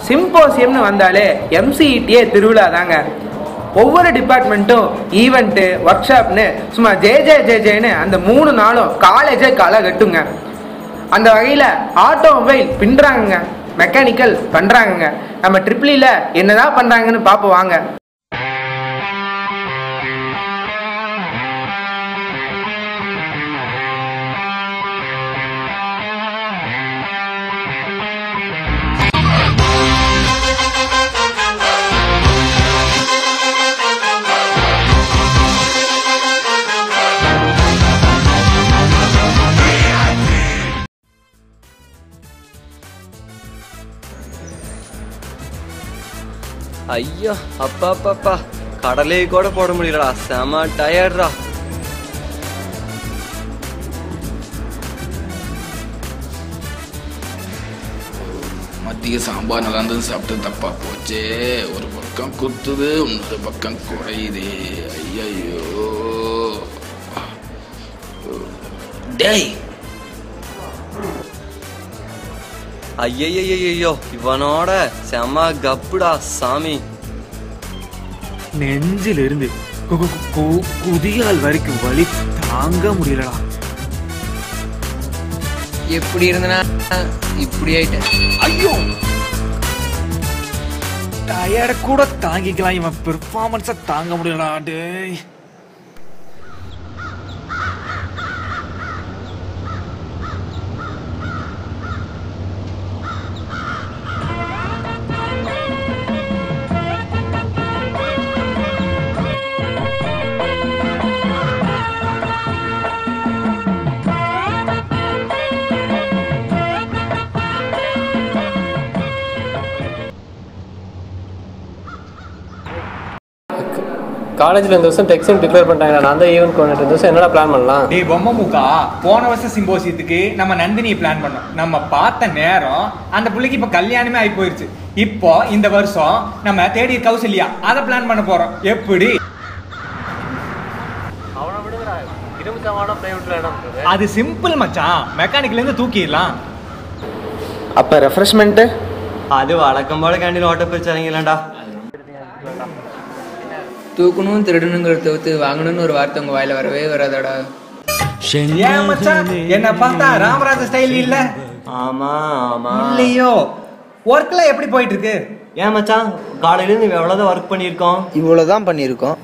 சிம்போசியம்னு வந்தாலே எம்சிஇடியே திருவிழா தாங்க ஒவ்வொரு டிபார்ட்மெண்ட்டும் ஈவெண்ட்டு ஒர்க் ஷாப்னு சும்மா ஜே ஜே ஜே ஜேன்னு அந்த மூணு நாளும் காலேஜே களை கட்டுங்க அந்த வகையில் ஆட்டோமொபைல் பின்னுறாங்கங்க மெக்கானிக்கல் பண்ணுறாங்கங்க நம்ம ட்ரிப்ளியில் என்னதான் பண்ணுறாங்கன்னு பார்ப்போம் வாங்க ஐயோ அப்பா அப்பா கடலே கூட போட முடியலடா செம டயர்டா மத்திய சாம்பார் நல்லா இருந்தது சாப்பிட்டு தப்பா போச்சே ஒரு பக்கம் குத்துது இன்னொரு பக்கம் குறையுதே ஐயையோ டேய் ஐயய்யய்யோ இவனோட செம கப்புடா சாமி நெஞ்சிலிருந்து கு- கு- கு- குதிகால் வரைக்கும் வலி தாங்க முடியலடா எப்படி இருந்தனா இப்படி ஆயிட்டேன் ஐயோ டயர்ட கூட தாங்கிக்கலாம் இவன் பெர்ஃபார்மன்ஸ தாங்க முடியலடா டேய் காலேஜில் இந்த வருஷம் டெக்ஸன் டிக்ளேர் பண்ணிட்டாங்க நான் தான் ஈவென்ட் கோஆர்டினேட்டர் இந்த வருஷம் என்னடா பிளான் பண்ணலாம் டேய் பொம்மை மூக்கா போன வருஷம் சிம்போசியத்துக்கு நம்ம நந்தினியை பிளான் பண்ணோம் நம்ம பார்த்த நேரம் அந்த புள்ளைக்கு இப்போ கல்யாணமே ஆகி போயிருச்சு இப்போ இந்த வருஷம் நம்ம தேடி கௌசல்யா அதை பிளான் பண்ண போறோம் எப்படி அவனை விடுங்கடா இருபத்தவான பிரைவேட்ல இடம் இருக்குது அது சிம்பிள் மச்சான் மெக்கானிக்ல இருந்து தூக்கிடலாம் அப்போ ரெஃப்ரெஷ்மெண்ட்டு அது வழக்கம் போல கேண்டீன் ஓட்ட பிரிச்சாங்களா தூக்கணும் திருடணுங்கிறத தவிர்த்து வாங்கணும்னு ஒரு வார்த்தை உங்க வாயில வரவே வராதாடா ஏன் மச்சான் என்ன பார்த்தா ராமராஜ ஸ்டைல் இல்ல ஆமா ஆமா இல்லையோ ஒர்க்ல எப்படி போயிட்டு இருக்கு ஏன் மச்சான் காலையில இருந்து எவ்வளவுதான் ஒர்க் பண்ணியிருக்கோம் இவ்வளவுதான் பண்ணியிருக்கோம்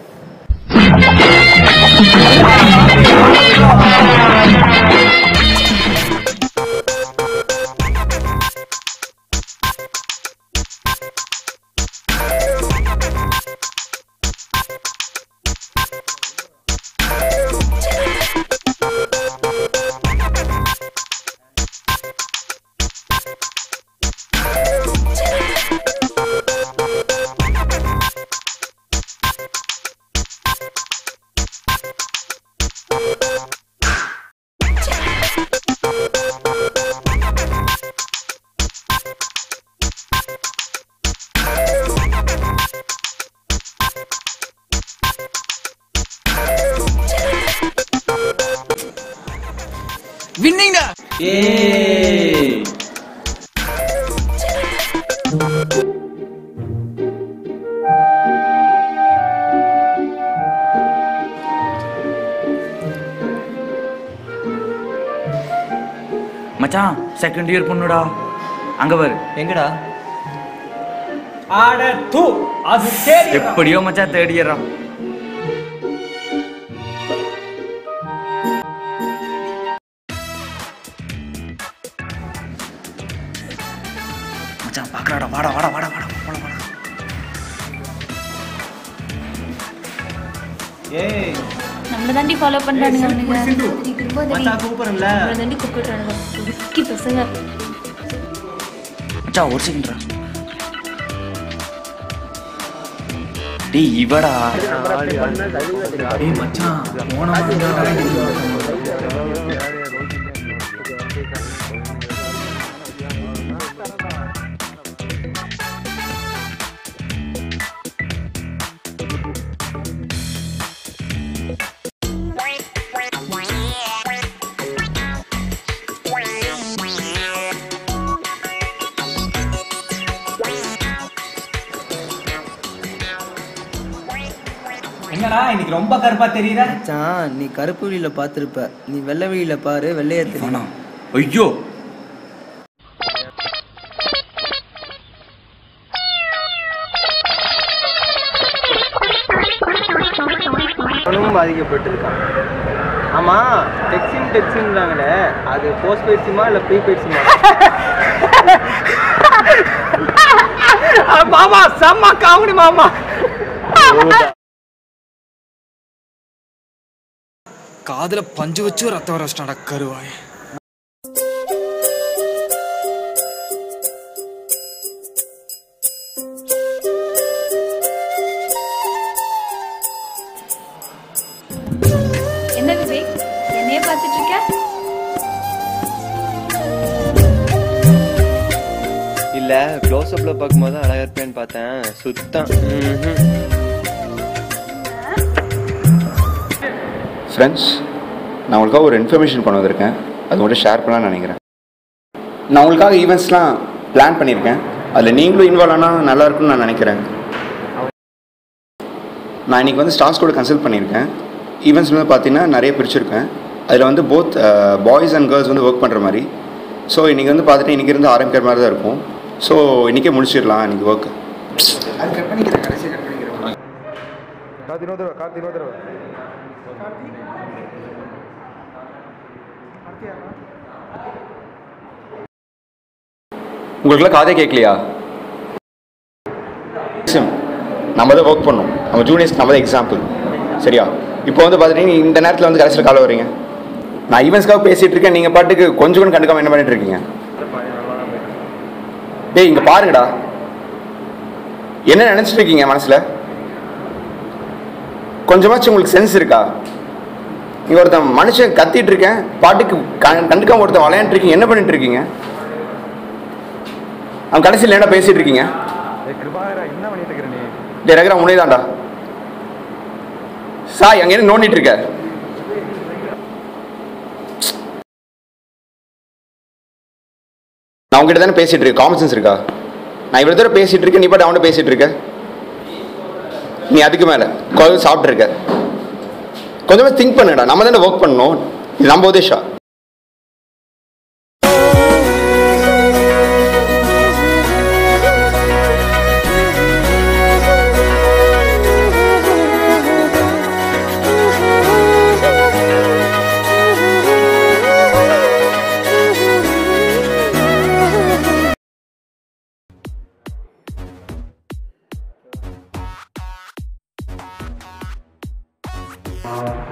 வின்னிங்டா மச்சான் செகண்ட் இயர் பொண்ணுடா அங்க பாரு எங்கடா ஆட தூ அது சரி எப்படியோ மச்சான் தேர்ட் இயரா மச்சான் பாக்கறாடா வாடா வாடா வாடா வாடா வாடா வாடா ஏய் நம்மள தாண்டி ஃபாலோ பண்றானுங்க அவனுங்க மச்சான் கூப்பிடுறல நம்மள தாண்டி கூப்பிடுறானுங்க விக்கி பசங்க மச்சான் ஒரு செகண்ட்ரா டேய் இவடா டேய் மச்சான் போன Wow. என்னடா இன்னைக்கு ரொம்ப கருப்பா தெரியுற மச்சான் நீ கருப்பு வெளியில பார்த்துருப்ப நீ வெள்ளை வெளியில பாரு வெள்ளையா தெரியும் ஐயோ அவனும் பாதிக்கப்பட்டிருக்கான் ஆமா டெக்ஸின் டெக்ஸின்றாங்களே அது போஸ்ட் பெய்ட் சிம்மா இல்ல ப்ரீபெய்ட் சிம்மா மாமா செம்ம காமெடி மாமா காதுல பஞ்சு வச்சு ரத்தம் வர வச்சிட்டாடா கருவாய் என்ன விவேக் என்னையே பார்த்துட்டு இருக்க இல்ல க்ளோஸ் அப்ல பார்க்கும்போது அழகா இருப்பேன்னு பார்த்தேன் சுத்தம் ம்ஹும். ஃப்ரெண்ட்ஸ் நான் உங்களுக்காக ஒரு இன்ஃபர்மேஷன் கொண்டு வந்திருக்கேன் அது மட்டும் ஷேர் பண்ணலாம்னு நினைக்கிறேன் நான் உங்களுக்காக ஈவெண்ட்ஸ்லாம் பிளான் பண்ணியிருக்கேன் அதில் நீங்களும் இன்வால்வ் ஆனால் நல்லா இருக்கும்னு நான் நினைக்கிறேன் நான் இன்றைக்கி வந்து ஸ்டார்ஸ் கூட கன்சல்ட் பண்ணியிருக்கேன் ஈவெண்ட்ஸ் வந்து பார்த்தீங்கன்னா நிறைய பிரிச்சிருக்கேன் அதில் வந்து போத் பாய்ஸ் அண்ட் கேர்ள்ஸ் வந்து ஒர்க் பண்ணுற மாதிரி ஸோ இன்றைக்கி வந்து பார்த்துட்டு இன்றைக்கி இருந்து ஆரம்பிக்கிற மாதிரி தான் இருக்கும் ஸோ இன்றைக்கே முடிச்சிடலாம் இன்றைக்கி ஒர்க் அது கட் பண்ணிக்கிறேன் கடைசியாக கட் பண்ணிக்கிறேன் கார்த்தி இன்னொரு தடவை கார்த்தி இன்னொரு தடவை உங்களுக்குலாம் காதே கேட்கலையா சிம் நம்ம தான் ஒர்க் பண்ணோம் நம்ம ஜூனியர்ஸ்க்கு நம்ம தான் எக்ஸாம்பிள் சரியா இப்போ வந்து பார்த்துட்டீங்கன்னா இந்த நேரத்தில் வந்து கடைசியில் கால வரீங்க நான் ஈவெண்ட்ஸ்க்காக பேசிகிட்டு இருக்கேன் நீங்கள் பாட்டுக்கு கொஞ்சம் கூட கண்டுக்காம என்ன பண்ணிட்டு இருக்கீங்க டேய் இங்கே பாருங்கடா என்ன நினச்சிட்டு இருக்கீங்க மனசில் கொஞ்சமாச்சும் உங்களுக்கு சென்ஸ் இருக்கா நீங்க ஒருத்தன் மனுஷன் கத்திட்டு இருக்கேன் பாட்டுக்கு க- கண்டுக்காம ஒருத்தன் விளையாண்டு இருக்கீங்க என்ன பண்ணிட்டு இருக்கீங்க அவன் கடைசியில் என்ன பேசிட்டு இருக்கீங்க கிருபாகரா என்ன பண்ணிட்டு இருக்கிற நீ டே ரகரா உனே தான்டா சாய் அங்க என்ன நோண்டிட்டு இருக்க நான் உங்ககிட்ட தானே பேசிட்டு இருக்கேன் காமன் சென்ஸ் இருக்கா நான் இவ்வளவு தூரம் பேசிட்டு இருக்கேன் நீ பாட்டு அவன்கிட்ட பேசிட்டு இருக்க நீ அதுக்கு மேல கொஞ்சம் சாப்பிட்டு இருக்க கொஞ்சமா திங்க் பண்ணுடா நம்ம தானே ஒர்க் பண்ணணும் இது நம்ம உதேஷா ஆ